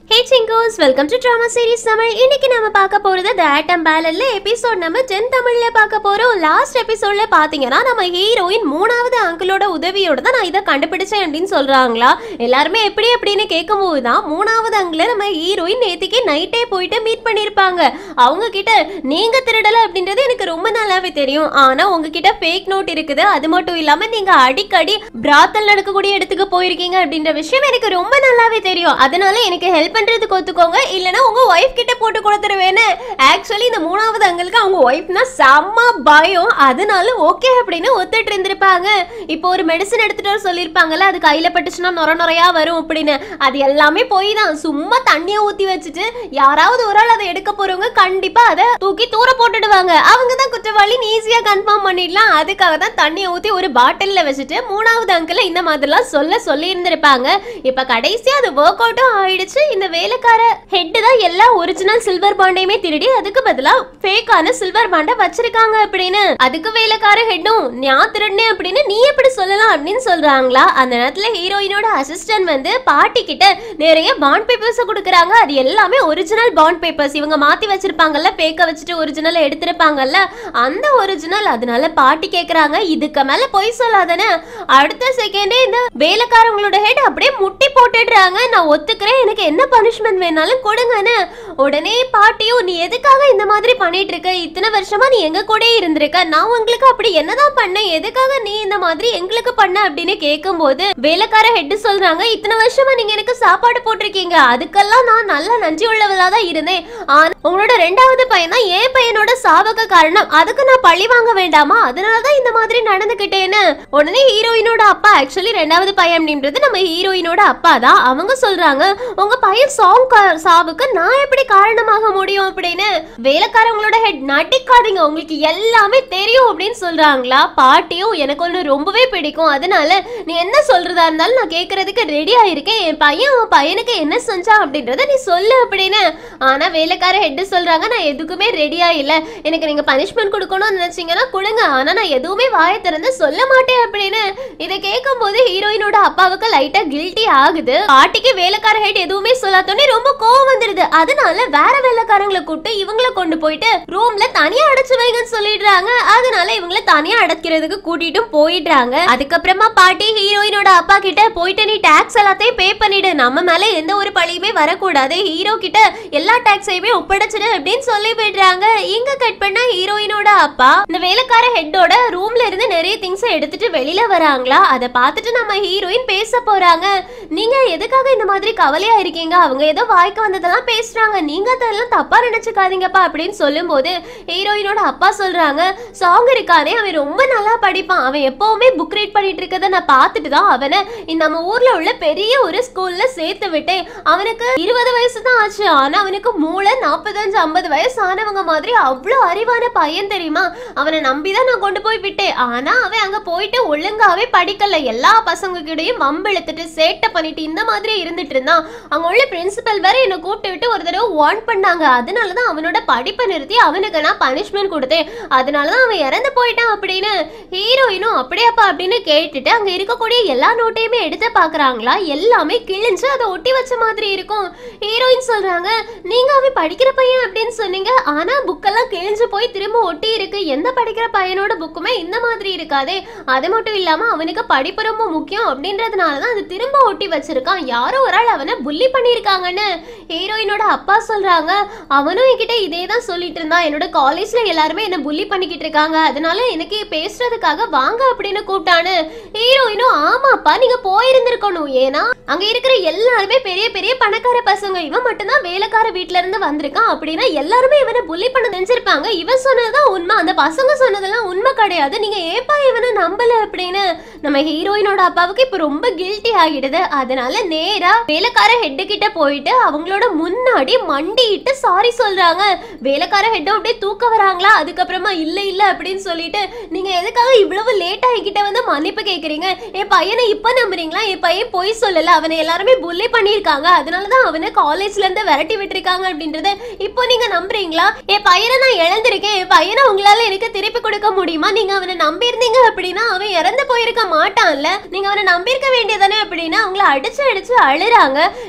ஹே சிங்கோஸ் welcome to drama series Tamil இன்னைக்கு நம்ம பார்க்க போறது த ஆட்டம் பேலன்ல எபிசோட் நம்ம டென் தமிழ்ல பார்க்க போறோம் லாஸ்ட் எபிசோட்ல பாத்தீங்கன்னா நம்ம ஹீரோயின் மூணாவது அங்கிளோட உதவியோட தான் நான் இதை கண்டுபிடிச்சேன் அப்படின்னு சொல்றாங்களா எல்லாருமே எப்படி அப்படின்னு கேட்கும்போது தான் மூணாவது அங்கிள நம்ம ஹீரோயின் நேத்திக்கு நைட்டே போயிட்டு மீட் பண்ணியிருப்பாங்க அவங்க கிட்ட நீங்க திருடல அப்படின்றது எனக்கு ரொம்ப நல்லாவே தெரியும் ஆனா உங்ககிட்ட ஃபேக் நோட் இருக்குது அது மட்டும் இல்லாம நீங்க அடிக்கடி பிராத்தல் நடக்கக்கூடிய இடத்துக்கு போயிருக்கீங்க அப்படின்ற விஷயம் எனக்கு ரொம்ப நல்லாவே தெரியும் அதனால எனக்கு ஹெல்ப் பண்றதுக்கு ஒத்துக்கோங்க இல்லனா உங்க ஒய்ஃப் கிட்ட போட்டு கொடுத்துருவேன்னு ஆக்சுவலி இந்த மூணாவது அங்களுக்கு அவங்க ஒய்ஃப்னா செம்ம பயம் அதனால ஓகே அப்படின்னு ஒத்துட்டு இருந்திருப்பாங்க இப்போ ஒரு மெடிசன் எடுத்துட்டு வர சொல்லியிருப்பாங்கல்ல அது கையில பட்டுச்சுன்னா நொர நொறையா வரும் அப்படின்னு அது எல்லாமே போய் தான் சும்மா தண்ணியை ஊத்தி வச்சுட்டு யாராவது ஒரு ஆள் அதை எடுக்க போறவங்க கண்டிப்பா அதை தூக்கி தூர போட்டுடுவாங்க அவங்க தான் குற்றவாளின்னு ஈஸியா கன்ஃபார்ம் பண்ணிடலாம் அதுக்காக தான் தண்ணியை ஊத்தி ஒரு பாட்டில்ல வச்சுட்டு மூணாவது அங்கிள் இந்த மாதிரிலாம் சொல்ல சொல்லி இருந்திருப்பாங்க இப்ப கடைசியா அது ஒர்க் அவுட்டும் ஆயிடுச்சு இந்த வேலைக்கார ஹெட் தான் எல்லா ஒரிஜினல் சில்வர் பாண்டையுமே திருடி அதுக்கு பதிலா ஃபேக்கான சில்வர் பாண்டை வச்சிருக்காங்க அப்படின்னு அதுக்கு வேலைக்கார ஹெட்டும் நான் திருடினேன் அப்படின்னு நீ எப்படி சொல்லலாம் அப்படின்னு சொல்றாங்களா அந்த நேரத்துல ஹீரோயினோட அசிஸ்டன்ட் வந்து பாட்டி கிட்ட நிறைய பாண்ட் பேப்பர்ஸ் கொடுக்குறாங்க அது எல்லாமே ஒரிஜினல் பாண்ட் பேப்பர்ஸ் இவங்க மாத்தி வச்சிருப்பாங்கல்ல பேக்க வச்சுட்டு ஒரிஜினல் எடுத்திருப்பாங்கல்ல அந்த ஒரிஜினல் அதனால பாட்டி கேக்குறாங்க இதுக்கு மேல பொய் சொல்லாதானே அடுத்த செகண்டே இந்த வேலைக்காரங்களோட ஹெட் அப்படியே முட்டி போட்டுடுறாங்க நான் ஒத்துக்கிறேன் எனக்கு என்ன பனிஷ்மெண்ட் வேணாலும் கொடுங்கன்னு உடனே பாட்டியும் நீ எதுக்காக இந்த மாதிரி பண்ணிட்டு இருக்க இத்தனை வருஷமா நீ எங்க கூட இருந்திருக்க நான் உங்களுக்கு அப்படி என்னதான் பண்ணேன் எதுக்காக நீ இந்த மாதிரி எங்களுக்கு பண்ண அப்படின்னு கேட்கும்போது வேலைக்கார ஹெட் சொல்றாங்க இத்தனை வருஷமா நீங்க எனக்கு சாப்பாடு போட்டிருக்கீங்க அதுக்கெல்லாம் நான் நல்ல நன்றி உள்ளவளா தான் இருந்தேன் ஆனா உங்களோட ரெண்டாவது பையன் தான் என் பையனோட சாவக காரணம் அதுக்கு நான் பழி வாங்க வேண்டாமா அதனாலதான் இந்த மாதிரி நடந்துகிட்டேன்னு உடனே ஹீரோயினோட அப்பா ஆக்சுவலி ரெண்டாவது பையன் அப்படின்றது நம்ம ஹீரோயினோட அப்பா தான் அவங்க சொல்றாங்க உங்க பையன் சாங் சாவுக்கு நான் எப்படி காரணமாக முடியும் அப்படின்னு வேலைக்காரங்களோட ஹெட் நடிக்காதீங்க உங்களுக்கு எல்லாமே தெரியும் அப்படின்னு சொல்றாங்களா பாட்டியும் எனக்கு ஒன்று ரொம்பவே பிடிக்கும் அதனால நீ என்ன சொல்றதா இருந்தாலும் நான் கேட்கறதுக்கு ரெடியா இருக்கேன் என் பையன் அவன் பையனுக்கு என்ன செஞ்சா அப்படின்றத நீ சொல்லு அப்படின்னு ஆனா வேலைக்கார ஹெட் சொல்றாங்க நான் எதுக்குமே ரெடியா இல்ல எனக்கு நீங்க பனிஷ்மெண்ட் கொடுக்கணும்னு நினைச்சீங்கன்னா கொடுங்க ஆனா நான் எதுவுமே வாயை திறந்து சொல்ல மாட்டேன் அப்படின்னு இதை கேட்கும்போது ஹீரோயினோட அப்பாவுக்கு லைட்டா கில்ட்டி ஆகுது பாட்டிக்கு வேலைக்கார ஹெட் எதுவுமே சொல்லாதோன்னே ரொம்ப கோவம் வந்துடுது அதனால வேற வேலைக்காரங்களை கூப்பிட்டு இவங்கள கொண்டு போயிட்டு ரூம்ல தனியா அடைச்சு வைங்கன்னு சொல்லிடுறாங்க அதனால இவங்கள தனியா அடைக்கிறதுக்கு கூட்டிட்டும் போயிடுறாங்க அதுக்கப்புறமா பாட்டி ஹீரோயினோட அப்பா கிட்ட போயிட்டு நீ டாக்ஸ் எல்லாத்தையும் பே பண்ணிடு நம்ம மேல எந்த ஒரு பழியுமே வரக்கூடாது ஹீரோ கிட்ட எல்லா டாக்ஸையுமே ஒப்படைச்சிடு அப்படின்னு சொல்லி போயிடுறாங்க இங்க கட் பண்ண ஹீரோயினோட அப்பா இந்த வேலைக்கார ஹெட்டோட ரூம்ல இருந்து நிறைய திங்ஸ் எடுத்துட்டு வெளியில வராங்களா அதை பார்த்துட்டு நம்ம ஹீரோயின் பேச போறாங்க நீங்க எதுக்காக இந்த மாதிரி கவலையா இருக்கீங்க அவங்க ஏதோ வாய்க்கு வந்ததெல்லாம் பேசுறாங்க நீங்க அதெல்லாம் தப்பா நினைச்சுக்காதீங்கப்பா அப்படின்னு சொல்லும்போது ஹீரோயினோட அப்பா சொல்றாங்க சாங் இருக்கானே அவன் ரொம்ப நல்லா படிப்பான் அவன் எப்பவுமே புக் ரீட் பண்ணிட்டு இருக்கதை நான் பார்த்துட்டு தான் அவனை இந்த நம்ம ஊர்ல உள்ள பெரிய ஒரு ஸ்கூல்ல சேர்த்து விட்டேன் அவனுக்கு இருபது வயசு தான் ஆச்சு ஆனா அவனுக்கு மூளை நாற்பத்தஞ்சு ஐம்பது வயசு ஆனவங்க மாதிரி அவ்வளோ அறிவான பையன் தெரியுமா அவனை நம்பி தான் நான் கொண்டு போய் விட்டேன் ஆனா அவன் அங்க போயிட்டு ஒழுங்காவே படிக்கல எல்லா பசங்க கிட்டயும் வம்பிழுத்துட்டு சேட்டை பண்ணிட்டு இந்த மாதிரி இருந்துட்டு இருந்தான் அங்க உள்ள பிரின்சிபல் வேற என்னை கூப்பிட்டு விட்டு ஒரு தடவை வார்ன் பண்ணாங்க அதனாலதான் அவனோட படிப்பை நிறுத்தி அவனுக்கு நான் பனிஷ்மெண்ட் கொடுத்தேன் அதனாலதான் அவன் இறந்து போயிட்டான் அப்படின்னு ஹீரோயினும் அப்படியாப்பா அப்படின்னு கேட்டுட்டு அங்க இருக்கக்கூடிய எல்லா நோட்டையுமே எடுத்து பாக்குறாங்களா எல்லாமே கிழிஞ்சு அதை ஒட்டி வச்ச மாதிரி இருக்கும் ஹீரோயின் சொல்றாங்க நீங்க அவன் படிக்கிற பையன் அப்படின்னு சொன்னீங்க ஆனா புக்கெல்லாம் கிழிஞ்சு போய் திரும்ப ஒட்டி இருக்கு எந்த படிக்கிற பையனோட புக்குமே இந்த மாதிரி இருக்காதே அது மட்டும் இல்லாம அவனுக்கு படிப்பு ரொம்ப முக்கியம் அப்படின்றதுனால தான் அது திரும்ப ஒட்டி வச்சிருக்கான் யாரோ ஒரு ஆள் அவனை புள்ளி பண்ணியிருக்காங்கன்னு ஹீரோயினோட அப்பா சொல்றாங்க அவனும் என்கிட்ட இதே தான் சொல்லிட்டு இருந்தான் என்னோட காலேஜ்ல எல்லாருமே என்ன புள்ளி பண்ணிக்கிட்டு இருக்காங்க அதனால எனக்கு பேசுறதுக்காக வாங்க அப்படின்னு கூப்பிட்டான்னு ஹீரோயினும் ஆமாப்பா நீங்க போயிருந்திருக்கணும் ஏன்னா அங்க இருக்கிற எல்லாருமே பெரிய பெரிய பணக்கார பசங்க இவன் மட்டும்தான் வேலைக்கார வீட்ல இருந்து வந்திருக்கான் அப்படின்னா எல்லாருமே இவனை புள்ளி பண்ண நினைச்சிருப்பாங்க இவன் சொன்னதுதான் உண்மை அந்த பசங்க சொன்னதெல்லாம் உண்மை கிடையாது நீங்க ஏப்பா இவனை நம்பல அப்படின்னு நம்ம ஹீரோயினோட அப்பாவுக்கு இப்ப ரொம்ப கில்ட்டி ஆகிடுது அதனால நேரா வேலைக்கார ஹெட் கிட்ட போயிட்டு அவங்களோட முன்னாடி மண்டிட்டு சாரி சொல்றாங்க வேலைக்கார ஹெட்டும் அப்படியே தூக்க வராங்களா அதுக்கப்புறமா இல்ல இல்ல அப்படின்னு சொல்லிட்டு நீங்க எதுக்காக இவ்வளவு லேட் ஆகிக்கிட்ட வந்து மன்னிப்பு கேக்குறீங்க என் பையனை இப்ப நம்புறீங்களா என் பையன் பொய் சொல்லல அவனை எல்லாருமே புள்ளி பண்ணிருக்காங்க அதனாலதான் அவனை காலேஜ்ல இருந்து விரட்டி விட்டுருக்காங்க அப்படின்றத இப்போ நீங்க நம்புறீங்களா என் பையனை நான் இழந்திருக்கேன் என் பையனை உங்களால எனக்கு திருப்பி கொடுக்க முடியுமா நீங்க அவனை நம்பியிருந்தீங்க அப்படின்னா அவன் இறந்து போயிருக்க மாட்டான்ல நீங்க அவனை நம்பியிருக்க வேண்டியதானே அப்படின்னா அவங்கள அடிச்சு அடிச்சு அழுறாங்க இதுல இருந்து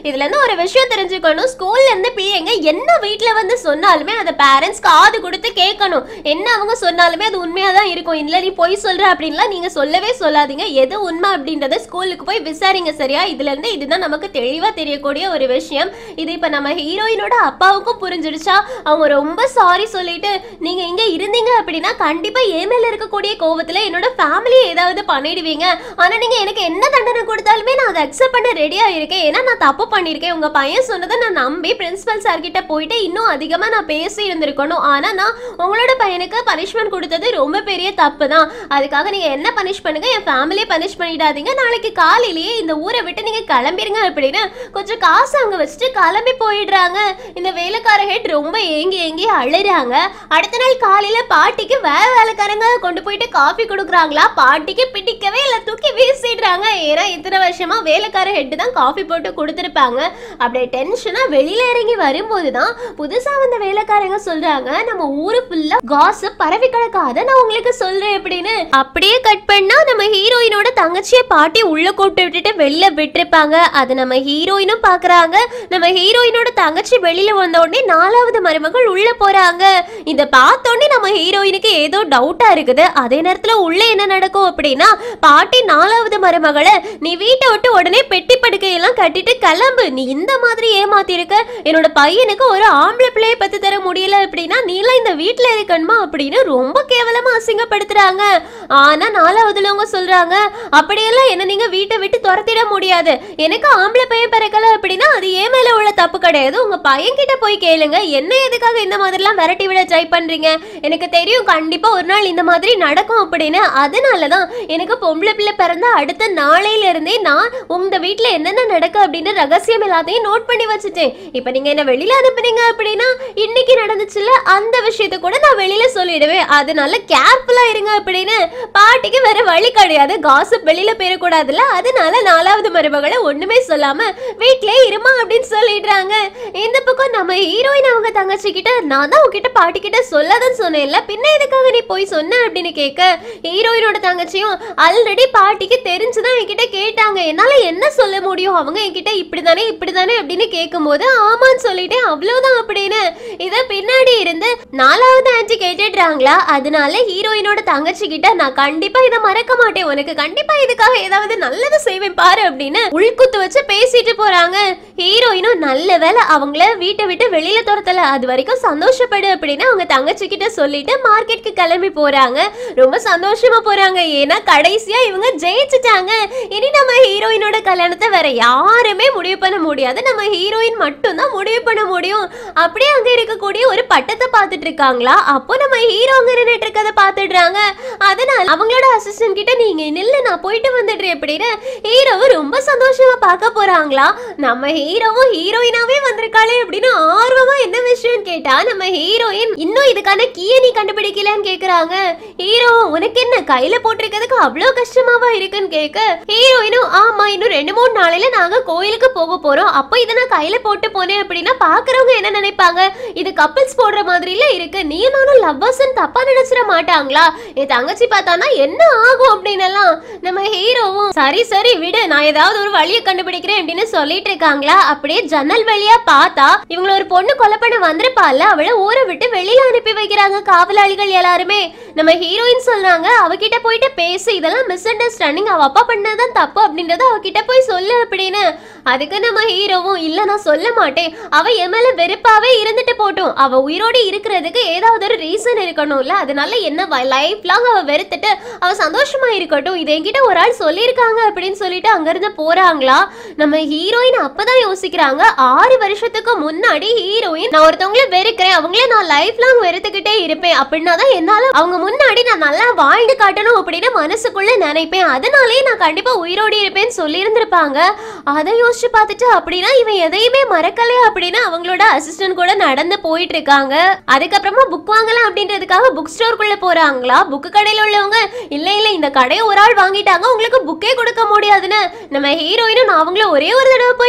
ஒரு விஷயம் தெரிஞ்சுக்கணும் ஸ்கூல்ல இருந்து பிள்ளைங்க என்ன வீட்ல வந்து சொன்னாலுமே அதை பேரண்ட்ஸ் காது கொடுத்து கேட்கணும் என்ன அவங்க சொன்னாலுமே அது உண்மையா தான் இருக்கும் இல்ல நீ பொய் சொல்ற அப்படின்லாம் நீங்க சொல்லவே சொல்லாதீங்க எது உண்மை அப்படின்றத ஸ்கூலுக்கு போய் விசாரிங்க சரியா இதுல இருந்து இதுதான் நமக்கு தெளிவா தெரியக்கூடிய ஒரு விஷயம் இது இப்ப நம்ம ஹீரோயினோட அப்பாவுக்கும் புரிஞ்சிடுச்சா அவங்க ரொம்ப சாரி சொல்லிட்டு நீங்க இங்க இருந்தீங்க அப்படின்னா கண்டிப்பா என் மேல இருக்கக்கூடிய கோவத்துல என்னோட ஃபேமிலியை ஏதாவது பண்ணிடுவீங்க ஆனா நீங்க எனக்கு என்ன தண்டனை கொடுத்தாலுமே நான் அதை அக்செப்ட் பண்ண ரெடியா இருக்கேன் ஏன்னா நான் தப்பு பண்ணியிருக்கேன் உங்க பையன் சொன்னதை நான் நம்பி பிரின்சிபல் சார் கிட்ட போயிட்டு இன்னும் அதிகமா நான் பேசி இருந்திருக்கணும் ஆனா நான் உங்களோட பையனுக்கு பனிஷ்மெண்ட் கொடுத்தது ரொம்ப பெரிய தப்பு தான் அதுக்காக நீங்க என்ன பனிஷ் பண்ணுங்க என் ஃபேமிலியை பனிஷ் பண்ணிடாதீங்க நாளைக்கு காலையிலேயே இந்த ஊரை விட்டு நீங்க கிளம்பிருங்க அப்படின்னு கொஞ்சம் காசு அங்க வச்சுட்டு கிளம்பி போயிடுறாங்க இந்த வேலைக்கார ஹெட் ரொம்ப ஏங்கி ஏங்கி அழுறாங்க அடுத்த நாள் காலையில பாட்டிக்கு வேற வேலைக்காரங்க கொண்டு போயிட்டு காஃபி கொடுக்குறாங்களா பாட்டிக்கு பிடிக்கவே இல்லை தூக்கி வீசிடுறாங்க ஏன்னா இத்தனை வருஷமா வேலைக்கார ஹெட் தான் காஃபி போட்டு கொடுத்துருப்பாங்க அப்படியே டென்ஷனா வெளியில இறங்கி வரும்போது தான் புதுசா வந்த வேலைக்காரங்க சொல்றாங்க நம்ம ஊரு ஃபுல்லா காசு பரவி கிடக்காத நான் உங்களுக்கு சொல்றேன் அப்படின்னு அப்படியே கட் பண்ணா நம்ம ஹீரோயினோட தங்கச்சிய பாட்டி உள்ள கூப்பிட்டு விட்டுட்டு வெளில விட்டுருப்பாங்க அது நம்ம ஹீரோயினும் பாக்குறாங்க நம்ம ஹீரோயினோட தங்கச்சி வெளியில வந்த உடனே நாலாவது மருமகள் உள்ள போறாங்க இத பார்த்த உடனே நம்ம ஹீரோயினுக்கு ஏதோ டவுட்டா இருக்குது அதே நேரத்துல உள்ள என்ன நடக்கும் அப்படின்னா பாட்டி நாலாவது மருமகளை நீ வீட்டை விட்டு உடனே பெட்டி படுக்கையெல்லாம் கட்டிட்டு கிளம்பு நீ இந்த மாதிரி ஏமாத்திருக்க என்னோட பையனுக்கு ஒரு ஆம்பளை பிள்ளையை பத்து தர முடியல அப்படின்னா நீலாம் இந்த வீட்ல இருக்கணுமா அப்படின்னு ரொம்ப கேவலமா அசிங்கப்படுத்துறாங்க ஆனா நாலாவதுலவங்க சொல்றாங்க அப்படியெல்லாம் என்ன நீங்க வீட்டை விட்டு துரத்திட முடியாது எனக்கு ஆம்பளை பையன் பிறக்கல அப்படின்னா அது ஏன் மேல உள்ள தப்பு கிடையாது உங்க பையன் கிட்ட போய் கேளுங்க என்ன எதுக்காக இந்த மாதிரிலாம் விரட்டி விட ட்ரை பண்றீங்க எனக்கு தெரியும் கண்டிப்பா ஒரு நாள் இந்த மாதிரி நடக்கும் அப்படின்னு அதனாலதான் எனக்கு பொம்பளை பிள்ளை பிறந்த அடுத்த நாளையில இருந்தே நான் உங்க வீட்ல என்னென்ன நடக்கு அப்படின்னு ரகசியம் எல்லாத்தையும் நோட் பண்ணி வச்சுட்டேன் இப்ப நீங்க என்ன வெளியில அனுப்புனீங்க அப்படின்னா இன்னைக்கு நடந்துச்சுல அந்த விஷயத்த கூட நான் வெளியில சொல்லிடுவேன் அதனால கேர்ஃபுல்லா இருங்க அப்படின்னு பாட்டிக்கு வேற வழி கிடையாது காசப் வெளியில போயிடக்கூடாதுல்ல அதனால நாலாவது மருமகளை ஒண்ணுமே சொல்லாம வீட்லயே இருமா அப்படின்னு சொல்லிடுறாங்க இந்த பக்கம் நம்ம ஹீரோயின் அவங்க தங்கச்சி கிட்ட நான் தான் உங்ககிட்ட பாட்டி கிட்ட சொல்லாதன்னு சொன்னேன்ல பின்ன எதுக்காக நீ போய் சொன்ன அப்படின்னு கேட்க ஹீரோயினோட தங்கச்சியும் ஆல்ரெடி பாட்டிக்கு தெரிஞ்சுதான் என்கிட்ட கேட்டாங்க என்னால என்ன சொல்ல முடியும் அவங்க என்கிட்ட இப்படிதானே இப்படிதானே அப்படின்னு கேட்கும்போது ஆமான்னு சொல்லிட்டேன் அவ்வளவுதான் அப்படின்னு இத பின்னாடி இருந்து நாலாவது ஆன்ட்டி கேட்டுடுறாங்களா அதனால ஹீரோயினோட தங்கச்சி கிட்ட நான் கண்டிப்பா இதை மறக்க மாட்டேன் உனக்கு கண்டிப்பா இதுக்காக ஏதாவது நல்லது செய்வேன் பாரு அப்படின்னு உள்குத்து வச்சு பேசிட்டு போறாங்க ஹீரோயினும் நல்ல வேலை அவங்கள வீட்டை விட்டு வெளியில துரத்தல அது வரைக்கும் சந்தோஷப்படு அப்படின்னு அவங்க தங்கச்சி கிட்ட சொல்லிட்டு மார்க்கெட்க்கு கிளம்பி போறாங்க ரொம்ப சந்தோஷமா போறாங்க ஏன்னா கடைசியா இவங்க ஜெயிச்சுட்டாங்க இனி நம்ம ஹீரோயினோட கல்யாணத்தை வேற யாருமே முடிவு பண்ண முடியாது நம்ம ஹீரோயின் மட்டும் தான் முடிவு பண்ண முடியும் அப்படியே அங்க இருக்கக்கூடிய ஒரு பட்டத்தை பார்த்துட்டு இருக்காங்களா அப்போ நம்ம ஹீரோ அங்க நின்னுட்டு இருக்கதை பார்த்துடுறாங்க அதனால அவங்களோட அசிஸ்டன்ட் கிட்ட நீங்க நில்லு நான் போயிட்டு வந்துடுறேன் அப்படின்னு ஹீரோவை ரொம்ப சந்தோஷமா பார்க்க போறாங்களா நம்ம ஹீரோவும் ஹீரோயினாவே வந்திருக்காளே அப்படின்னு ஆர்வமா என்ன விஷயம் கேட்டா நம்ம ஹீரோயின் இன்னும் இதுக்கான கீயை நீ கண்டுபிடிக்கலன்னு கேக்குறாங்க ஹீரோ உனக்கு என்ன கையில போட்டிருக்கிறதுக்கு அவ்வளோ கஷ்டமாவா இருக்குன்னு கேட்க ஹீரோயினும் ஆமா இன்னும் ரெண்டு மூணு நாளையில நாங்க கோயிலுக்கு போக போறோம் அப்போ இதை நான் கையில போட்டு போனேன் அப்படின்னா பாக்குறவங்க என்ன நினைப்பாங்க இது கப்பிள்ஸ் போடுற மாதிரில இருக்கு நீ நானும் லவ்வர்ஸ் தப்பா நினைச்சிட மாட்டாங்களா என் தங்கச்சி பார்த்தானா என்ன ஆகும் அப்படின்னு எல்லாம் நம்ம ஹீரோவும் சரி சரி விடு நான் ஏதாவது ஒரு வழியை கண்டுபிடிக்கிறேன் அப்படின்னு சொல்லிட்டு இருக்காங்களா அப்படியே ஜன்னல் வழியா பார்த்தா இவங்கள ஒரு பொண்ணு கொலை பண்ண வந்திருப்பால அவளை ஊரை விட்டு வெளியில அனுப்பி வைக்கிறாங்க காவலாளிகள் எல்லாருமே நம்ம ஹீரோயின் சொல்றாங்க அவகிட்ட போயிட்டு பேசு இதெல்லாம் மிஸ் அண்டர்ஸ்டாண்டிங் அவ அப்பா பண்ணதான் தப்பு அப்படின்றத அவகிட்ட போய் சொல்லு அப்படின்னு அதுக்கு நம்ம ஹீரோவும் இல்ல நான் சொல்ல மாட்டேன் அவ என் மேல வெறுப்பாவே இருந்துட்டு போட்டும் அவ உயிரோடு இருக்கிறதுக்கு ஏதாவது ஒரு ரீசன் இருக்கணும்ல அதனால என்ன லைஃப் லாங் அவ வெறுத்துட்டு அவ சந்தோஷமா இருக்கட்டும் இது என்கிட்ட ஒரு ஆள் சொல்லியிருக்காங்க அப்படின்னு சொல்லிட்டு அங்கிருந்து போறாங்களா நம்ம ஹீரோயின் அப்பதான் யோசிக்கிறாங்க ஆறு வருஷத்துக்கு முன்னாடி ஹீரோயின் நான் ஒருத்தவங்கள வெறுக்கிறேன் அவங்கள நான் லைஃப் லாங் வெறுத்துக்கிட்டே இருப்பேன் அப்படின்னா தான் என்னால அவங்க முன்னாடி நான் நல்லா வாழ்ந்து காட்டணும் அப்படின்னு மனசுக்குள்ள நினைப்பேன் அதனாலேயே நான் கண்டிப்பா உயிரோடு இருப்பேன்னு சொல்லியிருந்திருப்பாங்க அதை யோசிச்சு பார்த்துட்டு அப்படின்னா இவன் எதையுமே மறக்கலையா அப்படின்னு அவங்களோட அசிஸ்டன்ட் கூட நடந்து போயிட்டு இருக்காங்க அதுக்கப்புறமா புக் வாங்கலாம் அப்படின்றதுக்காக புக் ஸ்டோருக்குள்ள போறாங்களா புக் கடையில உள்ளவங்க இல்ல இல்ல இந்த கடையை ஒரு ஆள் வாங்கிட்டாங்க உங்களுக்கு புக்கே கொடுக்க முடியாதுன்னு நம்ம ஹீரோயினும் நான் அவங்கள ஒரே ஒரு தடவை போய் பார்க்கறேன்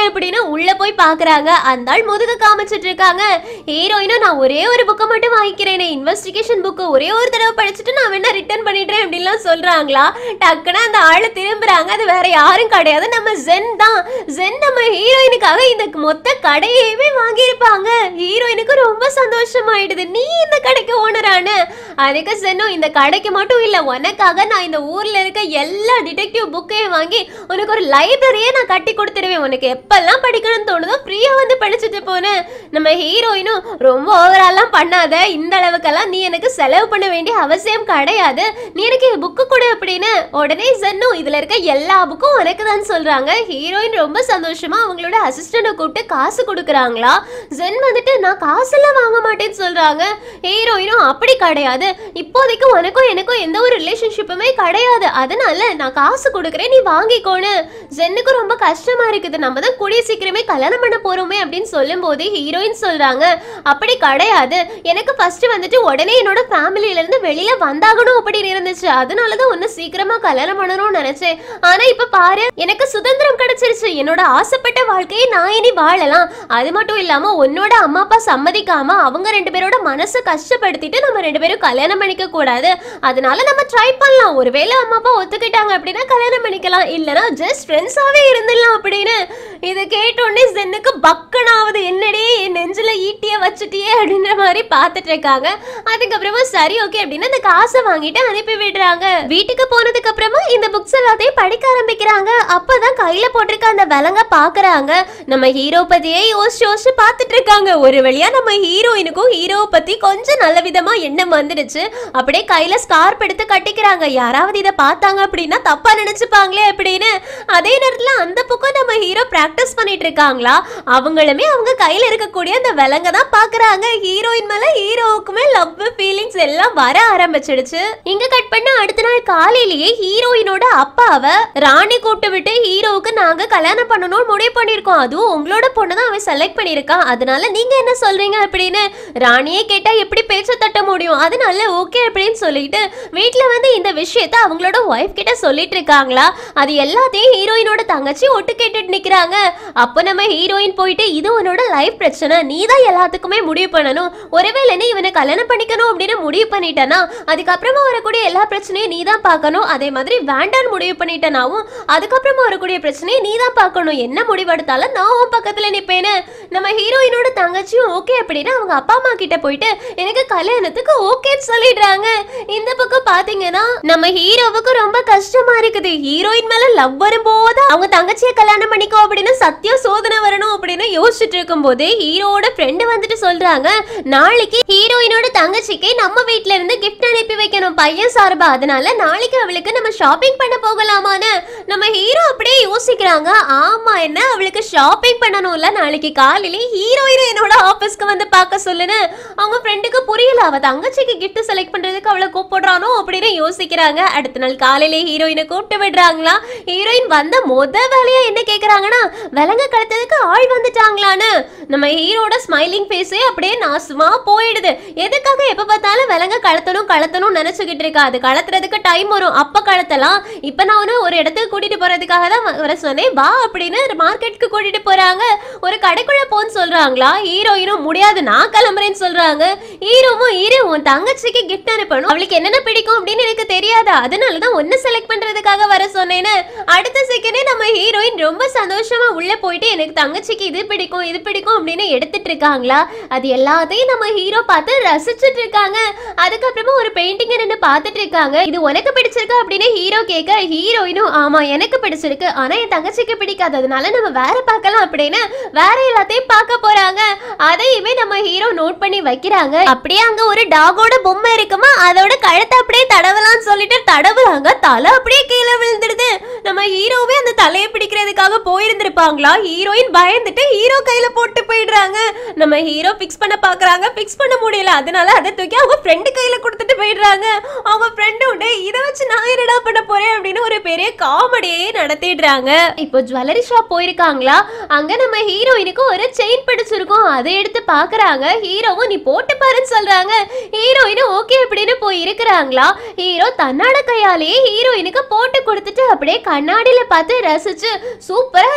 கொடுக்குறேன் அப்படின்னு உள்ள போய் பாக்குறாங்க அந்த ஆள் முதுக காமிச்சிட்டு இருக்காங்க ஹீரோயினும் நான் ஒரே ஒரு புக்கை மட்டும் வாங்கிக்கிறேனே இன்வெஸ்டிகேஷன் புக்கு ஒரே ஒரு தடவை படிச்சுட்டு நான் வேணா ரிட்டர்ன் பண்ணிடுறேன் அப்படின்லாம் சொல்றாங்களா டக்குன்னு அந்த ஆளு திரும்புறாங்க அது வேற யாரும் கிடையாது நம்ம ஜென் தான் ஜென் நம்ம ஹீரோயினுக்காக இந்த மொத்த கடையவே வாங்கியிருப்பாங்க ஹீரோயினுக்கு ரொம்ப சந்தோஷமாயிடுது நீ இந்த கடைக்கு ஓனரானு அதுக்கு சென்னும் இந்த கடைக்கு மட்டும் இல்ல உனக்காக நான் இந்த ஊர்ல இருக்க எல்லா டிடெக்டிவ் புக்கையும் வாங்கி உனக்கு ஒரு லைப்ரரியே நான் கட்டி கொடுத்துருவேன் உனக்கு எப்பெல்லாம் படிக்கணும்னு தோணுதோ ஃப்ரீயா வந்து படிச்சுட்டு போனேன் நம்ம ஹீரோயினும் ரொம்ப ஓவராலாம் பண்ணாத இந்த அளவுக்கெல்லாம் நீ எனக்கு செலவு பண்ண வேண்டிய அவசியம் கிடையாது நீ எனக்கு புக்கு கொடு அப்படின்னு உடனே சென்னும் இதுல இருக்க எல்லா புக்கும் உனக்கு தான் சொல்றாங்க ஹீரோயின் ரொம்ப சந்தோஷமா அவங்களோட அசிஸ்டண்ட்டை கூப்பிட்டு காசு கொடுக்குறாங்களா ஜென் வந்துட்டு நான் காசெல்லாம் வாங்க மாட்டேன்னு சொல்றாங்க ஹீரோயினும் அப்படி கிடையாது இப்போதைக்கு உனக்கும் எனக்கும் எந்த ஒரு ரிலேஷன்ஷிப்புமே கிடையாது அதனால நான் காசு கொடுக்குறேன் நீ வாங்கிக்கோன்னு ஜென்னுக்கு ரொம்ப கஷ்டமா இருக்குது நம்ம தான் கூடிய சீக்கிரமே கல்யாணம் பண்ண போறோமே அப்படின்னு சொல்லும் போது ஹீரோயின் சொல்றாங்க அப்படி கிடையாது எனக்கு ஃபர்ஸ்ட் வந்துட்டு உடனே என்னோட ஃபேமிலில இருந்து வெளியில வந்தாகணும் அப்படின்னு இருந்துச்சு அதனால தான் உன்னை சீக்கிரமா கல்யாணம் பண்ணணும்னு நினைச்சேன் ஆனா இப்ப பாரு எனக்கு சுதந்திரம் கிடைச்சிருச்சு என்னோட ஆசைப்பட்ட வாழ்க்கையை நான் இனி வாழலாம் அது மட்டும் இல்லாம உன்னோட அம்மா அப்பா சம்மதிக்காம அவங்க ரெண்டு பேரோட மனசை கஷ்டப்படுத்திட்டு நம்ம ரெண்டு பேரும் கல்யாணம் பண்ணிக்க கூடாது அதனால நம்ம ட்ரை பண்ணலாம் ஒருவேளை அம்மா அப்பா ஒத்துக்கிட்டாங்க அப்படின்னா கல்யாணம் பண்ணிக்கலாம் இல்லனா ஜஸ்ட் ஃப்ரெண்ட்ஸாவே இருந்துடலாம் அப்படின்னு இதை கேட்டோடனே ஜென்னுக்கு பக்கனாவது என்னடி என் நெஞ்சில ஈட்டிய வச்சுட்டியே அப்படின்ற மாதிரி பார்த்துட்டு இருக்காங்க அதுக்கப்புறமா சரி ஓகே அப்படின்னு அந்த காசை வாங்கிட்டு அனுப்பி விடுறாங்க வீட்டுக்கு போனதுக்கு அப்புறமா இந்த புக்ஸ் எல்லாத்தையும் படிக்க ஆரம்பிக்கிறாங்க அப்பதான் கையில போட்டிருக்க அந்த விலங்க பாக்குறாங்க நம்ம ஹீரோ பத்தியே யோசிச்சு யோசிச்சு பார்த்துட்டு இருக்காங்க ஒரு வழியா நம்ம ஹீரோயினுக்கும் ஹீரோவை பத்தி கொஞ்சம் நல்ல விதமா எண்ணம் வந்துடுச்சு அப்படியே கையில ஸ்கார்ப் எடுத்து கட்டிக்கிறாங்க யாராவது இதை பார்த்தாங்க அப்படின்னா தப்பா நினைச்சுப்பாங்களே அப்படின்னு அதே நேரத்துல அந்த பக்கம் நம்ம ஹீரோ பிராக்டிஸ் பண்ணிட்டு இருக்காங்களா அவங்களுமே அவங்க கையில இருக்கக்கூடிய அந்த விலங்க தான் பாக்குறாங்க ஹீரோயின் மேல ஹீரோவுக்குமே லவ் ஃபீலிங்ஸ் எல்லாம் வர ஆரம்பிச்சிடுச்சு இங்க கட் பண்ண அடுத்த நாள் காலையிலேயே ஹீரோயினோட அப்பாவை ராணி கூப்பிட்டு விட்டு ஹீரோவுக்கு நாங்க கல்யாணம் பண்ணணும்னு முடிவு பண்ணிருக்கோம் அதுவும் உங்களோட பொண்ணு தான் அவன் செலக்ட் பண்ணிருக்கான் அதனால நீங்க என்ன சொல்றீங்க அப்படின்னு ராணியே கேட்டா எப்படி பேச்ச தட்ட முடியும் அதனால ஓகே அப்படின்னு சொல்லிட்டு வீட்ல வந்து இந்த விஷயத்த அவங்களோட ஒய்ஃப் கிட்ட சொல்லிட்டு இருக்காங்களா அது எல்லாத்தையும் ஹீரோயினோட தங்கச்சி ஒட்டு கேட்டுட்டு நிக்கிறாங்க அப்போ நம்ம ஹீரோயின் போயிட்டு இது உன்னோட லைஃப் பிரச்சனை நீ தான் எல்லாத்துக்குமே முடிவு பண்ணணும் ஒருவேளை நீ இவனை கல்யாணம் பண்ணிக்கணும் அப்படின்னு முடிவு பண்ணிட்டனா அதுக்கப்புறமா வரக்கூடிய எல்லா பிரச்சனையும் நீ தான் பார்க்கணும் அதே மாதிரி வேண்டான்னு முடிவு பண்ணிட்டனாவும் அதுக்கப்புறமா வரக்கூடிய பிரச்சனையை நீ தான் பார்க்கணும் என்ன முடிவெடுத்தாலும் நான் உன் பக்கத்துல நிப்பேன்னு நம்ம ஹீரோயினோட தங்கச்சியும் ஓகே அப்படின்னு அவங்க அப்பா அம்மா கிட்ட போயிட்டு எனக்கு கல்யாணத்துக்கு ஓகேன்னு சொல்லிடுறாங்க இந்த பக்கம் பாத்தீங்கன்னா நம்ம ஹீரோவுக்கு ரொம்ப கஷ்டமா இருக்குது ஹீரோயின் மேல லவ் வரும்போது அவங்க தங்கச்சியை கல்யாணம் பண்ணிக்கோ அப்படின்னு சத்திய சோதனை வரணும் அப்படின்னு யோசிச்சுட்டு இருக்கும்போது ஹீரோவோட ஃப்ரெண்டு வந்துட்டு சொல்றாங்க நாளைக்கு ஹீரோயினோட தங்கச்சிக்கு நம்ம வீட்ல இருந்து கிஃப்ட் அனுப்பி வைக்கணும் பையன் சார்பா அதனால நாளைக்கு அவளுக்கு நம்ம ஷாப்பிங் பண்ண போகலாமான்னு நம்ம ஹீரோ அப்படியே யோசிக்கிறாங்க ஆமா என்ன அவளுக்கு ஷாப்பிங் பண்ணணும்ல நாளைக்கு காலையில ஹீரோயின் என்னோட ஆபீஸ்க்கு வந்து பார்க்க சொல்லுன்னு அவங்க ஃப்ரெண்டுக்கு புரியல அவ தங்கச்சிக்கு கிஃப்ட் செலக்ட் பண்றதுக்கு அவளை கூப்பிடுறானோ அப்படின்னு யோசிக்கிறாங்க அடுத்த நாள் காலையில ஹீரோயினை கூப்பிட்டு விடுறாங்களா ஹீரோயின் வந்த முத வேலையா என்ன கேக்குறாங்கன்னா விலங்க கழுத்ததுக்கு ஆள் வந்துட்டாங்களான்னு நம்ம ஹீரோட ஸ்மைலிங் ஃபேஸே அப்படியே நாசமா போயிடுது எதுக்காக எப்ப பார்த்தாலும் விலங்க கழுத்தணும் கழுத்தணும் நினைச்சுக்கிட்டு இருக்கா அது கலத்துறதுக்கு டைம் வரும் அப்ப கலத்தலாம் இப்ப நான் உன்னை ஒரு இடத்துக்கு கூட்டிட்டு போறதுக்காக தான் வ- வர சொன்னேன் வா அப்படின்னு மார்க்கெட்டுக்கு கூட்டிட்டு போறாங்க ஒரு கடைக்குள்ள போன்னு சொல்றாங்களா ஹீரோயினும் முடியாது நான் கிளம்புறேன்னு சொல்றாங்க ஹீரோவும் ஹீரோ உன் தங்கச்சிக்கு கிஃப்ட் அனுப்பணும் அவளுக்கு என்னென்ன பிடிக்கும் அப்படின்னு எனக்கு தெரியாதா அதனால தான் ஒன்னு செலக்ட் பண்றதுக்காக வர சொன்னேன்னு அடுத்த செகண்டே நம்ம ஹீரோயின் ரொம்ப சந்தோஷமா உள்ள போயிட்டு எனக்கு தங்கச்சிக்கு இது பிடிக்கும் இது பிடிக்கும் அப்படின்னு எடுத்துட்டு இருக்காங்களா அது எல்லாத்தையும் நம்ம ஹீரோ பார்த்து ரசிச்சுட்டு இருக்காங்க அதுக்கப்புறமா ஒரு பெயிண்டிங் நின்று பார்த்துட்டு இருக்காங்க இது உனக்கு பிடிச்சிருக்கா அப்படின்னு ஹீரோ கேட்க ஹீரோயினும் ஆமா எனக்கு பிடிச்சிருக்கு ஆனா என் தங்கச்சிக்கு பிடிக்காது அதனால நம்ம வேற பார்க்கலாம் அப்படின்னு வேற எல்லாத்தையும் பார்க்க போறாங்க அதையுமே நம்ம ஹீரோ நோட் பண்ணி வைக்கிறாங்க அப்படியே அங்க ஒரு டாகோட பொம்மை இருக்குமா அதோட கழுத்தை அப்படியே தடவலாம்னு சொல்லிட்டு தடவுறாங்க தலை அப்படியே கீழே விழுந்துடுது நம்ம ஹீரோவே அந்த தலையை பிடிக்கிறதுக்காக போயிருந்திருப்பாங்களா ஹீரோயின் பயந்துட்டு ஹீரோ கையில போட்டு போயிடுறாங்க நம்ம ஹீரோ ஃபிக்ஸ் பண்ண பாக்குறாங்க ஃபிக்ஸ் பண்ண முடியல அதனால அதை தூக்கி அவங்க ஃப்ரெண்டு கையில கொடுத்துட்டு போயிடுறாங்க அவங்க ஃப்ரெண்டு உடனே இதை வச்சு நான் என்னடா பண்ண போறேன் அப்படின்னு ஒரு பெரிய காமெடியே நடத்திடுறாங்க இப்போ ஜுவல்லரி ஷாப் போயிருக்காங்களா அங்க நம்ம ஹீரோயினுக்கு ஒரு செயின் பிடிச்சிருக்கும் அதை எடுத்து பாக்குறாங்க ஹீரோவும் நீ போட்டு பாருன்னு சொல்றாங்க ஹீரோயினும் ஓகே அப்படின்னு போய் இருக்கிறாங்களா ஹீரோ தன்னோட கையாலேயே ஹீரோயினுக்கு போட்டு கொடுத்துட்டு அப்படியே கண்ணாடியில பார்த்து ரசிச்சு சூப்பரா இருக்குன்னு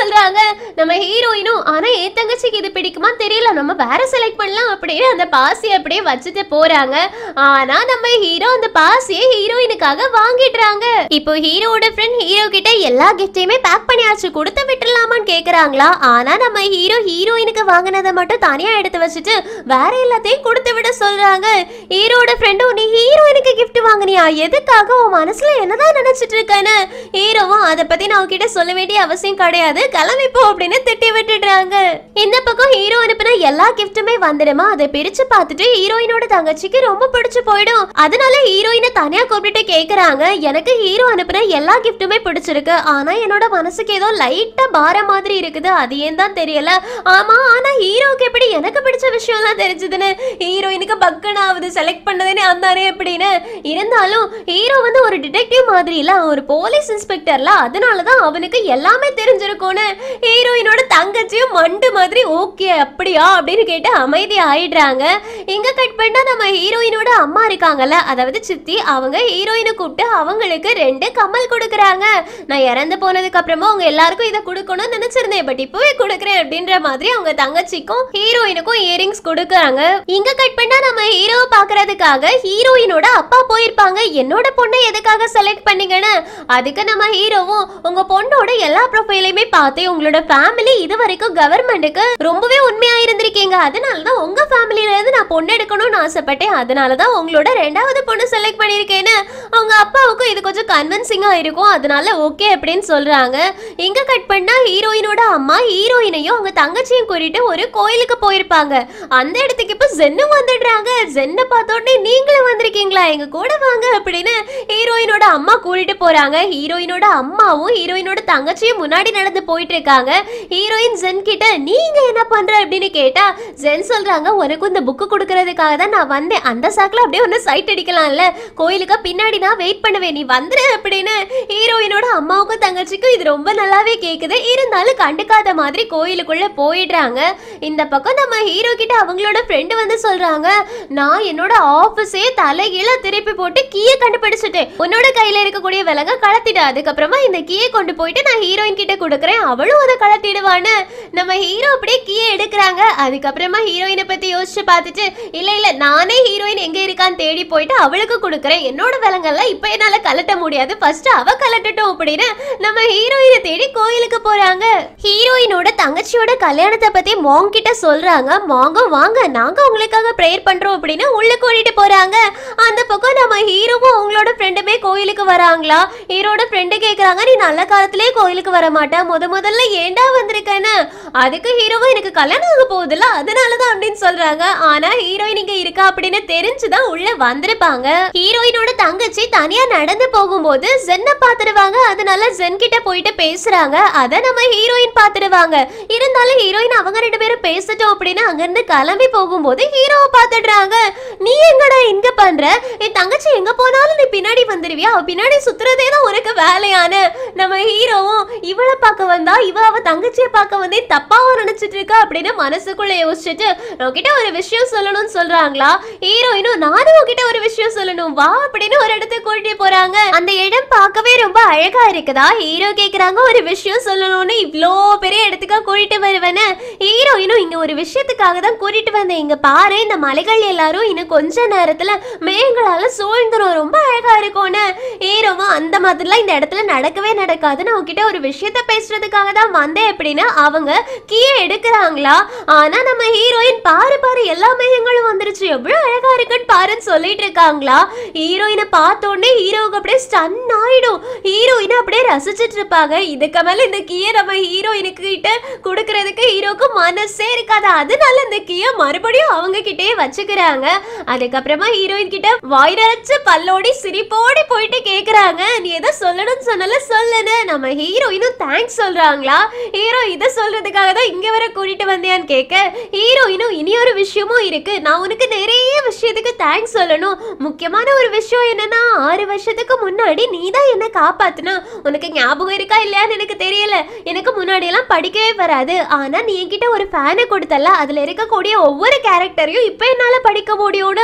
சொல்றாங்க நம்ம ஹீரோயினும் ஆனா என் தங்கச்சிக்கு இது பிடிக்குமா தெரியல நம்ம வேற செலக்ட் பண்ணலாம் அப்படின்னு அந்த பாசியை அப்படியே வச்சுட்டு போறாங்க ஆனா நம்ம ஹீரோ அந்த பாசியை ஹீரோயினுக்காக வாங்கிடுறாங்க இப்போ ஹீரோவோட ஃப்ரெண்ட் ஹீரோ கிட்ட எல்லா கிஃப்டையுமே பேக் பண்ணியாச்சு கொடுத்து விட்டுலாமான்னு கேக்குறாங்களா ஆனா நம்ம ஹீரோ ஹீரோயினுக்கு வாங்கினதை மட்டும் தனியா எடுத்து வச்சுட்டு வேற எல்லாத்தையும் கொடுத்து விட சொல்றாங்க ஹீரோட ஃப்ரெண்டும் நீ ஹீரோயினுக்கு gift வாங்குனியா எதுக்காக உன் மனசுல என்னதான் நினைச்சிட்டு இருக்கேன்னு ஹீரோவும் அதை பத்தி நான் உன்கிட்ட சொல்ல வேண்டிய அவசியம் கிடையாது கிளம்பி போ அப்படின்னு திட்டி விட்டுடுறாங்க இந்த பக்கம் ஹீரோ அனுப்பின எல்லா கிஃப்ட்டுமே வந்துடுமா அதை பிரிச்சு பார்த்துட்டு ஹீரோயினோட தங்கச்சிக்கு ரொம்ப பிடிச்சு போயிடும் அதனால ஹீரோயினை தனியா கூப்பிட்டு கேக்குறாங்க எனக்கு ஹீரோ அனுப்பின எல்லா கிஃப்ட்டுமே பிடிச்சிருக்கு ஆனா என்னோட மனசுக்கு ஏதோ லைட்டா பாரம் மாதிரி இருக்குது அது ஏன் தான் தெரியல ஆமா ஆனா ஹீரோக்கு எப்படி எனக்கு பிடிச்ச விஷயம்லாம் தெரிஞ்சதுன்னு ஹீரோயினுக்கு பக்கன் ஆகுது செலக்ட் பண்ணதுன்னு அந்தானே அப்படின்னு இருந்தாலும் ஹீரோ வந்து ஒரு டிடெக்டிவ் மாதிரி இல்ல அவன் ஒரு போலீஸ் இன்ஸ்பெக்டர்ல அதனாலதான் அவனுக்கு எல்லாமே தெரிஞ்சிருக்கும்னு ஹீரோயினோட தங்கச்சியும் மண்டு மாதிரி ஓகே அப்படியா அப்படின்னு கேட்டு அமைதி ஆயிடுறாங்க இங்க கட் பண்ணா நம்ம ஹீரோயினோட அம்மா இருக்காங்கல்ல அதாவது சித்தி அவங்க ஹீரோயினை கூப்பிட்டு அவங்களுக்கு ரெண்டு கம்மல் கொடுக்குறாங்க நான் இறந்து போனதுக்கு அப்புறமா அவங்க எல்லாருக்கும் இதை கொடுக்கணும்னு நினைச்சிருந்தேன் பட் இப்பவே கொடுக்குறேன் அப்படின்ற மாதிரி அவங்க தங்கச்சிக்கும் ஹீரோயினுக்கும் இயரிங்ஸ் கொடுக்குறாங்க இங்க கட் பண்ணா நம்ம ஹீரோவை பாக்குறதுக்காக ஹீரோயினோட அப்பா போயிருப்பாங்க என்னோட பொண்ணை எதுக்காக செலக்ட் பண்ணீங்கன்னு அதுக்கு நம்ம ஹீரோவும் உங்க பொண்ணோட எல்லா ப்ரொஃபைலையுமே பார்த்து உங்களோட ஃபேமிலி இது வரைக்கும் கவர்மெண்ட்டுக்கு ரொம்பவே உண்மையா இருந்திருக்கீங்க அதனால தான் உங்க ஃபேமிலில இருந்து நான் பொண்ணு எடுக்கணும்னு ஆசைப்பட்டேன் அதனால தான் உங்களோட ரெண்டாவது பொண்ணு செலக்ட் பண்ணியிருக்கேன்னு அவங்க அப்பாவுக்கும் இது கொஞ்சம் கன்வின்சிங்கா இருக்கும் அதனால ஓகே அப்படின்னு சொல்றாங்க இங்க கட் பண்ணா ஹீரோயினோட அம்மா ஹீரோயினையும் அவங்க தங்கச்சியும் கூட்டிட்டு ஒரு கோயிலுக்கு போயிருப்பாங்க அந்த இடத்துக்கு இப்ப ஜென்னும் வந்துடுறாங்க ஜென்னை பார்த்த உடனே நீங்களும் வந்திருக்கீங்களா எங்க கூட வாங்க அப்படின்னு ஹீரோயினோட அம்மா கூட்டிட்டு போறாங்க ஹீரோயினோட அம்மாவும் ஹீரோயினோட தங்கச்சியும் முன்னாடி நடந்து போயிட்டு இருக்காங்க ஹீரோயின் ஜென் கிட்ட நீங்க என்ன பண்ற அப்படின்னு கேட்டா ஜென் சொல்றாங்க உனக்கு இந்த புக்கு கொடுக்கறதுக்காக தான் நான் வந்தேன் அந்த சாக்குல அப்படியே ஒன்று சைட் அடிக்கலாம்ல கோயிலுக்கு பின்னாடி நான் வெயிட் பண்ணுவேன் நீ வந்துரு அப்படின்னு ஹீரோயினோட அம்மாவுக்கும் தங்கச்சிக்கும் இது ரொம்ப நல்லாவே கேக்குது இருந்தாலும் கண்டுக்காத மாதிரி கோயிலுக்குள்ள போயிடுறாங்க இந்த பக்கம் நம்ம ஹீரோ கிட்ட அவங்களோட ஃப்ரெண்டு வந்து சொல்றாங்க நான் என்னோட ஆபீஸே தலைகீழ திருப்பி போட்டு கீயை கண்டுபிடிச்சிட்டேன் உன்னோட கையில இருக்கக்கூடிய விலங்க கலத்திடு அதுக்கப்புறமா இந்த கீயை கொண்டு போயிட்டு நான் ஹீரோயின் கிட்ட கொடுக்குறேன் அவளும் அதை கலத்திடுவான்னு நம்ம ஹீரோ அப்படியே கீயை எடுக்கிறாங்க அதுக்கப்புறமா ஹீரோயினை பத்தி யோசிச்சு பார்த்துட்டு இல்ல இல்ல நானே ஹீரோயின் எங்க இருக்கான்னு தேடி போயிட்டு அவளுக்கு கொடுக்குறேன் என்னோட விலங்கெல்லாம் இப்ப என்னால கலட்ட முடியாது ஃபர்ஸ்ட் அவ கலட்டட்டும் அப்படின்னு நம்ம ஹீரோயினை தேடி கோயிலுக்கு போறாங்க ஹீரோயினோட தங்கச்சியோட கல்யாணத்தை பத்தி மாங் கிட்ட சொல்றாங்க மாங்கும் வாங்க நாங்க உங்களுக்காக ப்ரேயர் பண்றோம் அப்படின்னு உள்ள கூட்டிட்டு போறாங்க அந்த பக்கம் நம்ம ஹீரோவும் அவங்களோட ஃப்ரெண்டுமே கோயிலுக்கு வராங்களா ஹீரோட ஃப்ரெண்டு கேக்குறாங்க நீ நல்ல காலத்திலே கோயிலுக்கு வர மாட்ட முத முதல்ல ஏன்டா வந்திருக்கேன்னு அதுக்கு ஹீரோவும் எனக்கு கல்யாணம் ஆக போகுதுல அதனாலதான் அப்படின்னு சொல்றாங்க ஆனா ஹீரோயின் இங்க இருக்கா அப்படின்னு தெரிஞ்சுதான் உள்ள வந்திருப்பாங்க ஹீரோயினோட தங்கச்சி தனியா நடந்து போகும்போது ஜென்னை பாத்துருவாங்க அதனால ஜென் கிட்ட போயிட்டு பேசுறாங்க அத நம்ம ஹீரோயின் பாத்துடுவாங்க இருந்தாலும் ஹீரோயின் அவங்க ரெண்டு பேரும் பேசட்டும் அப்படின்னு அங்கிருந்து கிளம்பி போகும்போது ஹீரோவை பாத்துடுறாங்க நீ எங்கடா இங்க பண்ற என் தங்கச்சி எங்க போனாலும் நீ பின்னாடி வந்துருவியா அவ பின்னாடி சுத்துறதே தான் உனக்கு வேலையான நம்ம ஹீரோவும் இவளை பார்க்க வந்தா இவ அவ தங்கச்சியை பார்க்க வந்தே தப்பாவா நினைச்சிட்டு இருக்கா அப்படின்னு மனசுக்குள்ள யோசிச்சுட்டு உன்கிட்ட ஒரு விஷயம் சொல்லணும்னு சொல்றாங்களா ஹீரோயினும் நானும் உன்கிட்ட ஒரு விஷயம் சொல்லணும் வா அப்படின்னு ஒரு இடத்துக்கு கூட்டிட்டு போறாங்க அந்த இடம் பார்க்கவே ரொம்ப அழகா இருக்குதா ஹீரோ கேக்குறாங்க ஒரு விஷயம் சொல்லணும்னு இவ்ளோ பெரிய இடத்துக்கா கூட்டிட்டு வருவேன்னு ஹீரோயினும் இங்க ஒரு விஷயத்துக்காக தான் கூட்டிட்டு வந்தேன் இங்க பாரு இந்த மலைகள் எல்லாரும் இன்னும் கொஞ்ச நேரத்துல மேகங்களால சூழ்ந்துரும் ரொம்ப அழகா இருக்கும்னு ஹீரோவும் அந்த மாதிரிலாம் இந்த இடத்துல நடக்கவே நடக்காது நான் உன்கிட்ட ஒரு விஷயத்த பேசுறதுக்காக தான் வந்தேன் அப்படின்னு அவங்க கீழே எடுக்கிறாங்களா ஆனா நம்ம ஹீரோயின் பாரு பாரு எல்லா மேகங்களும் வந்துருச்சு எவ்வளவு அழகா இருக்குன்னு பாருன்னு சொல்லிட்டு இருக்காங்களா ஹீரோயினை பார்த்த உடனே ஹீரோவுக்கு அப்படியே ஸ்டன் ஆயிடும் ஹீரோயினை அப்படியே ரசிச்சிட்டு இருப்பாங்க இதுக்கு மேல இந்த கீயை நம்ம ஹீரோயினுக்கு கிட்ட கொடுக்கறதுக்கு ஹீரோக்கு மனசே இருக்காது அதனால இந்த கீயை மறுபடியும் அவங்க கிட்டயே வச்சுக்கிறாங்க அதுக்கப்புறமா ஹீரோயின் கிட்ட வாய் நிறைச்சு பல்லோடி சிரிப்போடி போயிட்டு கேக்குறாங்க நீ எதை சொல்லணும்னு சொன்னால சொல்லுன்னு நம்ம ஹீரோயினும் தேங்க்ஸ் சொல்றாங்களா ஹீரோ இதை சொல்றதுக்காக தான் இங்க வர கூட்டிட்டு வந்தியான்னு கேட்க ஹீரோயினும் இனி ஒரு விஷயமும் இருக்கு நான் உனக்கு நிறைய விஷயத்துக்கு தேங்க்ஸ் சொல்லணும் முக்கியமான ஒரு விஷயம் என்னன்னா ஆறு வருஷத்துக்கு முன்னாடி நீ தான் என்ன காப்பாத்துன உனக்கு ஞாபகம் இருக்கா இல்லையான்னு எனக்கு தெரியல எனக்கு முன்னாடி எல்லாம் படிக்கவே வராது ஆனா நீ என்கிட்ட ஒரு ஃபேனை கொடுத்தல அதுல இருக்கக்கூடிய ஒவ்வொரு கேரக்டரையும் இப்போ என்னால படிக்க முடியும்னு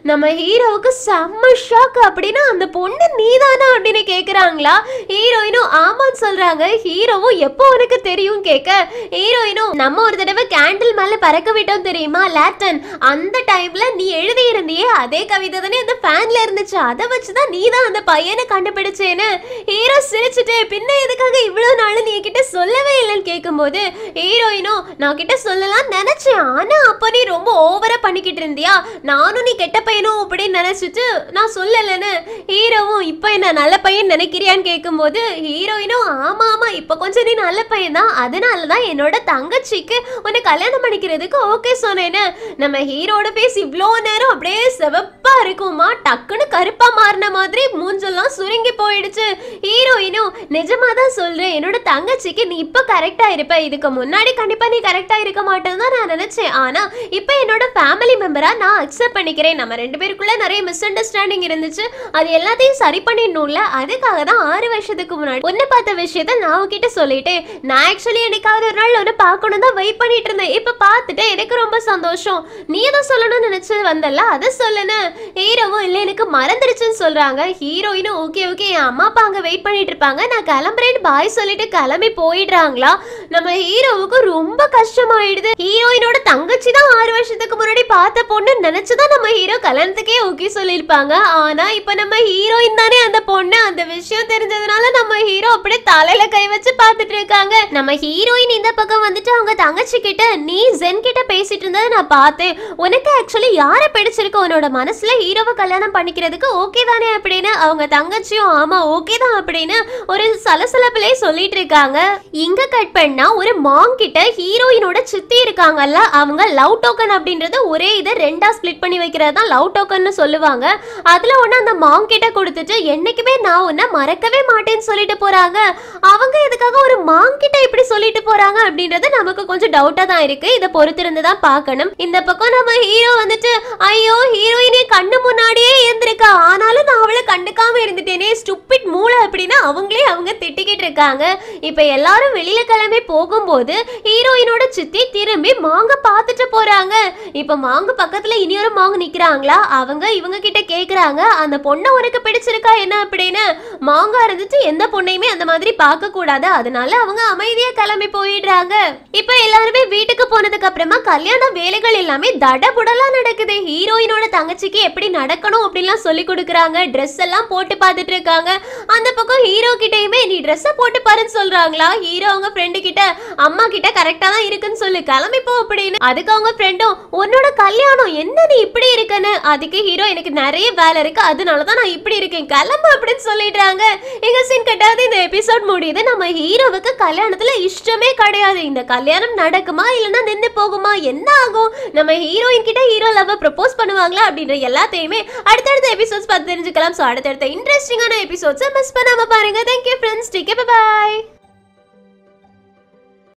நம்ம ஹீரோவுக்கு செம்ம ஷாக் அப்படின்னா அந்த பொண்ணு நீதானா அப்படின்னு கேக்குறாங்களா ஹீரோயினும் ஆமான்னு சொல்றாங்க ஹீரோவும் எப்போ உனக்கு தெரியும் கேட்க ஹீரோயினும் நம்ம ஒரு தடவை கேண்டில் மேல பறக்க விட்டோம் தெரியுமா லேட்டன் அந்த டைம்ல நீ எழுதி இருந்தியே அதே கவிதை தானே அந்த ஃபேன்ல இருந்துச்சு அதை வச்சுதான் நீ தான் அந்த பையனை கண்டுபிடிச்சேன்னு ஹீரோ சிரிச்சுட்டு பின்ன எதுக்காக இவ்வளவு நாள் நீ கிட்ட சொல்லவே இல்லைன்னு கேட்கும்போது ஹீரோயினும் நான் கிட்ட சொல்லலாம் நினைச்சேன் ஆனா அப்ப நீ ரொம்ப ஓவரா பண்ணிக்கிட்டு இருந்தியா நானும் நீ கெட்ட பையனும் அப்படின்னு நினைச்சிட்டு நான் சொல்லலைன்னு ஹீரோவும் இப்போ என்ன நல்ல பையன் நினைக்கிறியான்னு கேட்கும்போது ஹீரோயினும் ஆமா ஆமா இப்போ கொஞ்சம் நீ நல்ல பையன் தான் அதனால தான் என்னோட தங்கச்சிக்கு உன்னை கல்யாணம் பண்ணிக்கிறதுக்கு ஓகே சொன்னேன்னு நம்ம ஹீரோட பேசி இவ்வளோ நேரம் அப்படியே சிவப்பா இருக்குமா டக்குன்னு கருப்பா மாறின மாதிரி மூஞ்செல்லாம் சுருங்கி போயிடுச்சு ஹீரோயினும் நிஜமா தான் சொல்றேன் என்னோட தங்கச்சிக்கு நீ இப்போ கரெக்டா இருப்ப இதுக்கு முன்னாடி கண்டிப்பா நீ கரெக்டா இருக்க மாட்டேன்னு தான் நான் நினைச்சேன் ஆனா இப்போ என்னோட ஃபேமிலி மெம்பரா நான் அக்செப்ட் பண்ணிக்கிறேன் நம்ம ரெண்டு பேருக்குள்ள நிறைய மிஸ் அண்டர்ஸ்டாண்டிங் இருந்துச்சு அது எல்லாத்தையும் சரி பண்ணிடணும்ல அதுக்காக தான் ஆறு வருஷத்துக்கு முன்னாடி உன்னை பார்த்த விஷயத்த நான் உன்கிட்ட சொல்லிட்டேன் நான் ஆக்சுவலி என்னைக்காவது ஒரு நாள் ஒன்று பார்க்கணும் தான் வெயிட் பண்ணிட்டு இருந்தேன் இப்போ பார்த்துட்டு எனக்கு ரொம்ப சந்தோஷம் நீ எதை சொல்லணும்னு நினைச்சு வந்தல்ல அதை சொல்லுன்னு ஹீரோவும் இல்லை எனக்கு மறந்துடுச்சுன்னு சொல்றாங்க ஹீரோயினும் ஓகே ஓகே என் அம்மா அப்பா அங்கே வெயிட் பண்ணிட்டு இருப்பாங்க நான் கிளம்புறேன்னு பாய் சொல்லிட்டு கிளம்பி போயிடுறாங்களா நம்ம ஹீரோவுக்கு ரொம்ப கஷ்டமாயிடுது ஹீரோயினோட தங்கச்சி தான் ஆறு வருஷத்துக்கு முன்னாடி பார்த்த பொண்ணு நினைச்சுதான் நம்ம ஹீரோ கல்யாணத்துக்கே ஓகே சொல்லியிருப்பாங்க ஆனா இப்ப நம்ம ஹீரோயின் தானே அந்த பொண்ணு அந்த விஷயம் தெரிஞ்சதுனால நம்ம ஹீரோ அப்படியே தலையில கை வச்சு பார்த்துட்டு இருக்காங்க நம்ம ஹீரோயின் இந்த பக்கம் வந்துட்டு அவங்க தங்கச்சி கிட்ட நீ ஜென் கிட்ட பேசிட்டு இருந்ததை நான் பார்த்தேன் உனக்கு ஆக்சுவலி யாரை பிடிச்சிருக்கு உன்னோட மனசுல ஹீரோவை கல்யாணம் பண்ணிக்கிறதுக்கு ஓகே தானே அப்படின்னு அவங்க தங்கச்சியும் ஆமா ஓகே தான் அப்படின்னு ஒரு சலசலப்பிலே சொல்லிட்டு இருக்காங்க இங்க கட் பண்ணா ஒரு மாங் கிட்ட ஹீரோயினோட சித்தி இருக்காங்கல்ல அவங்க லவ் டோக்கன் அப்படின்றது ஒரே இதை ரெண்டா ஸ்ப்ளிட் பண்ணி வைக்கிறது தான் லவ் டோக்கன் சொல்லுவாங்க அதுல ஒண்ணு அந்த மாங் கிட்ட கொடுத்துட்டு என்னைக்குமே நான் உன்னை மறக்கவே மாட்டேன்னு சொல்லிட்டு போறாங்க அவங்க எதுக்காக ஒரு மாங் கிட்ட இப்படி சொல்லிட்டு போறாங்க அப்படின்றது நமக்கு கொஞ்சம் டவுட்டா தான் இருக்கு இதை பொறுத்திருந்து தான் பார்க்கணும் இந்த பக்கம் நம்ம ஹீரோ வந்துட்டு ஐயோ ஹீரோயினே கண்ணு முன்னாடியே இருந்திருக்கா ஆனாலும் நான் அவளை கண்டுக்காம இருந்துட்டேனே ஸ்டூபிட் மூளை அப்படின்னா அவங்களே அவங்க திட்டிக்கிட்டு இருக்காங்க இப்ப எல்லாரும் வெளியில கிளம்பி போகும்போது ஹீரோயினோட சித்தி திரும்பி மாங்க பார்த்துட்டு போறாங்க இப்ப மாங்க பக்கத்துல இனியொரு மாங்க நிக்கிறாங்களா அவங்க இவங்க கிட்ட கேக்குறாங்க அந்த பொண்ணை உனக்கு பிடிச்சிருக்கா என்ன அப்படின்னு மாங்கா இருந்துட்டு எந்த பொண்ணையுமே அந்த மாதிரி பார்க்க கூடாது அதனால அவங்க அமைதியா கிளம்பி போயிடுறாங்க இப்ப எல்லாருமே வீட்டுக்கு போனதுக்கு அப்புறமா கல்யாண வேலைகள் எல்லாமே தடபுடலா நடக்குது ஹீரோயினோட தங்கச்சிக்கு எப்படி நடக்கணும் அப்படின்லாம் சொல்லி கொடுக்குறாங்க ட்ரெஸ் எல்லாம் போட்டு பார்த்துட்டு இருக்காங்க அந்த பக்கம் ஹீரோ கிட்டயுமே நீ ட்ரெஸ்ஸை போட்டு பாருன்னு சொல்றாங்களா ஹீரோ அவங்க ஃப்ரெண்டு கிட்ட அம்மா கிட்ட கரெக்டா தான் இருக்குன்னு சொல்லு கிளம்பி போ அப்படின்னு அதுக்கு அவங்க ஃப்ரெண்டும் உன்னோட கல்யாணம் என்ன நீ இப்படி இருக்கன்னு அதுக்கு ஹீரோ எனக்கு நிறைய வேலை இருக்கு அதனால தான் நான் இப்படி இருக்கேன் கிளம்பு அப்படின்னு சொல்லிடுறாங்க எங்க சீன் கட்டாவது இந்த எபிசோட் முடியுது நம்ம ஹீரோவுக்கு கல்யாணத்துல இஷ்டமே கிடையாது இந்த கல்யாணம் நடக்குமா இல்லைன்னா நின்று போகுமா என்ன ஆகும் நம்ம ஹீரோயின் கிட்ட ஹீரோ லவ் ப்ரப்போஸ் பண்ணுவாங்களா அப்படின்ற எல்லாத்தையுமே அடுத்தடுத்த எபிசோட்ஸ் பார்த்து தெரிஞ்சுக்கலாம் ஸோ அடுத்தடுத்த இன்ட்ரெஸ்டிங்கான எபிசோட்ஸை மிஸ் பண்ணாம பாருங்க தேங்க்யூ ஃப்ரெண்ட்ஸ் டேக் பாய்